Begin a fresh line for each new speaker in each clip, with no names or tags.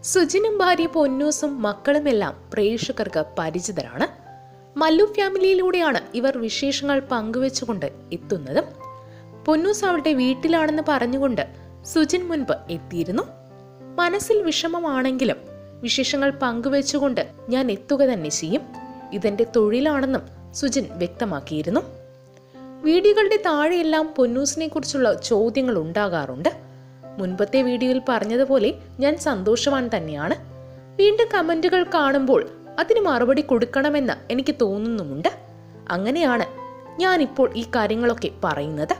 സുജിനും ഭാര്യ പൊന്നൂസും മക്കളുമെല്ലാം പ്രേക്ഷകർക്ക് പരിചിതരാണ് മല്ലു ഫാമിലിയിലൂടെയാണ് ഇവർ വിശേഷങ്ങൾ പങ്കുവെച്ചുകൊണ്ട് എത്തുന്നത് പൊന്നൂസ് അവളുടെ വീട്ടിലാണെന്ന് പറഞ്ഞുകൊണ്ട് സുജിൻ മുൻപ് എത്തിയിരുന്നു മനസ്സിൽ വിഷമമാണെങ്കിലും വിശേഷങ്ങൾ പങ്കുവെച്ചുകൊണ്ട് ഞാൻ എത്തുക തന്നെ ചെയ്യും ഇതെന്റെ തൊഴിലാണെന്നും സുജിൻ വ്യക്തമാക്കിയിരുന്നു വീഡിയോകളുടെ താഴെയെല്ലാം പൊന്നൂസിനെ കുറിച്ചുള്ള ചോദ്യങ്ങൾ ഉണ്ടാകാറുണ്ട് മുൻപത്തെ വീഡിയോയിൽ പറഞ്ഞതുപോലെ ഞാൻ സന്തോഷവാൻ തന്നെയാണ് വീണ്ടും കമന്റുകൾ കാണുമ്പോൾ അതിന് മറുപടി കൊടുക്കണമെന്ന് എനിക്ക് തോന്നുന്നുമുണ്ട് അങ്ങനെയാണ് ഞാൻ ഇപ്പോൾ ഈ കാര്യങ്ങളൊക്കെ പറയുന്നത്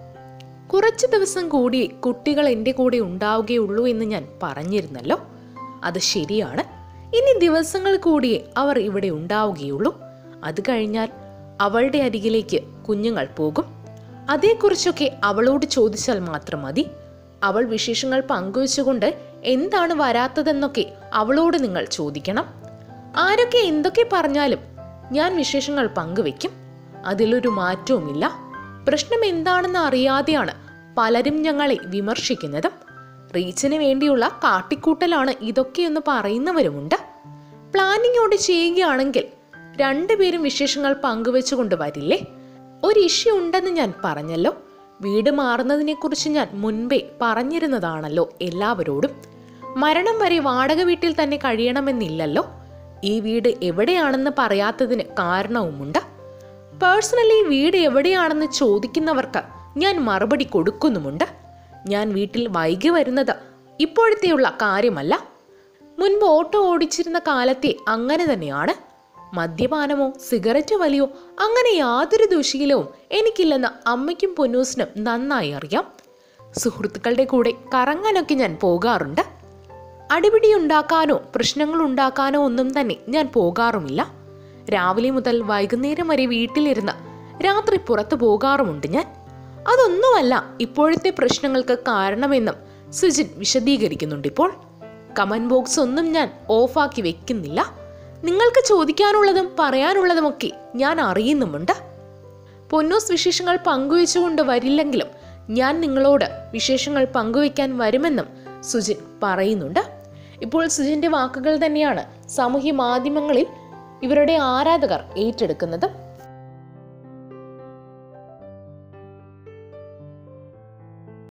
കുറച്ച് ദിവസം കൂടി കുട്ടികൾ എൻ്റെ കൂടെ ഉണ്ടാവുകയുള്ളൂ എന്ന് ഞാൻ പറഞ്ഞിരുന്നല്ലോ അത് ശരിയാണ് ഇനി ദിവസങ്ങൾ കൂടിയേ അവർ ഇവിടെ ഉണ്ടാവുകയുള്ളൂ അത് കഴിഞ്ഞാൽ അവളുടെ അരികിലേക്ക് കുഞ്ഞുങ്ങൾ പോകും അതേക്കുറിച്ചൊക്കെ അവളോട് ചോദിച്ചാൽ മാത്രം മതി അവൾ വിശേഷങ്ങൾ പങ്കുവച്ചുകൊണ്ട് എന്താണ് വരാത്തതെന്നൊക്കെ അവളോട് നിങ്ങൾ ചോദിക്കണം ആരൊക്കെ എന്തൊക്കെ പറഞ്ഞാലും ഞാൻ വിശേഷങ്ങൾ പങ്കുവെക്കും അതിലൊരു മാറ്റവുമില്ല പ്രശ്നം എന്താണെന്ന് അറിയാതെയാണ് പലരും ഞങ്ങളെ വിമർശിക്കുന്നതും റീച്ചിന് വേണ്ടിയുള്ള കാട്ടിക്കൂട്ടലാണ് ഇതൊക്കെയെന്ന് പറയുന്നവരുമുണ്ട് പ്ലാനിങ്ങോട് ചെയ്യുകയാണെങ്കിൽ രണ്ടുപേരും വിശേഷങ്ങൾ പങ്കുവെച്ചുകൊണ്ട് വരില്ലേ ഒരു ഇഷ്യൂ ഉണ്ടെന്ന് ഞാൻ പറഞ്ഞല്ലോ വീട് മാറുന്നതിനെ കുറിച്ച് ഞാൻ മുൻപേ പറഞ്ഞിരുന്നതാണല്ലോ എല്ലാവരോടും മരണം വരെ വാടക വീട്ടിൽ തന്നെ കഴിയണമെന്നില്ലല്ലോ ഈ വീട് എവിടെയാണെന്ന് പറയാത്തതിന് കാരണവുമുണ്ട് പേഴ്സണലി വീട് എവിടെയാണെന്ന് ചോദിക്കുന്നവർക്ക് ഞാൻ മറുപടി കൊടുക്കുന്നുമുണ്ട് ഞാൻ വീട്ടിൽ വൈകി വരുന്നത് ഇപ്പോഴത്തെയുള്ള കാര്യമല്ല മുൻപ് ഓട്ടോ ഓടിച്ചിരുന്ന കാലത്തെ അങ്ങനെ തന്നെയാണ് മദ്യപാനമോ സിഗരറ്റ് വലിയോ അങ്ങനെ യാതൊരു ദുശീലവും എനിക്കില്ലെന്ന് അമ്മയ്ക്കും പൊന്നൂസിനും നന്നായി അറിയാം സുഹൃത്തുക്കളുടെ കൂടെ കറങ്ങാനൊക്കെ ഞാൻ പോകാറുണ്ട് അടിപിടി ഉണ്ടാക്കാനോ പ്രശ്നങ്ങൾ ഉണ്ടാക്കാനോ ഒന്നും തന്നെ ഞാൻ പോകാറുമില്ല രാവിലെ മുതൽ വൈകുന്നേരം വരെ വീട്ടിലിരുന്ന് രാത്രി പുറത്തു പോകാറുമുണ്ട് ഞാൻ അതൊന്നുമല്ല ഇപ്പോഴത്തെ പ്രശ്നങ്ങൾക്ക് കാരണമെന്നും സുജിൻ വിശദീകരിക്കുന്നുണ്ട് ഇപ്പോൾ കമന്റ് ബോക്സ് ഒന്നും ഞാൻ ഓഫാക്കി വെക്കുന്നില്ല നിങ്ങൾക്ക് ചോദിക്കാനുള്ളതും പറയാനുള്ളതുമൊക്കെ ഞാൻ അറിയുന്നുമുണ്ട് പൊന്നൂസ് വിശേഷങ്ങൾ പങ്കുവെച്ചുകൊണ്ട് വരില്ലെങ്കിലും ഞാൻ നിങ്ങളോട് വിശേഷങ്ങൾ പങ്കുവെക്കാൻ വരുമെന്നും സുജിൻ പറയുന്നുണ്ട് ഇപ്പോൾ സുജിന്റെ വാക്കുകൾ തന്നെയാണ് സാമൂഹ്യ മാധ്യമങ്ങളിൽ ഇവരുടെ ആരാധകർ ഏറ്റെടുക്കുന്നത്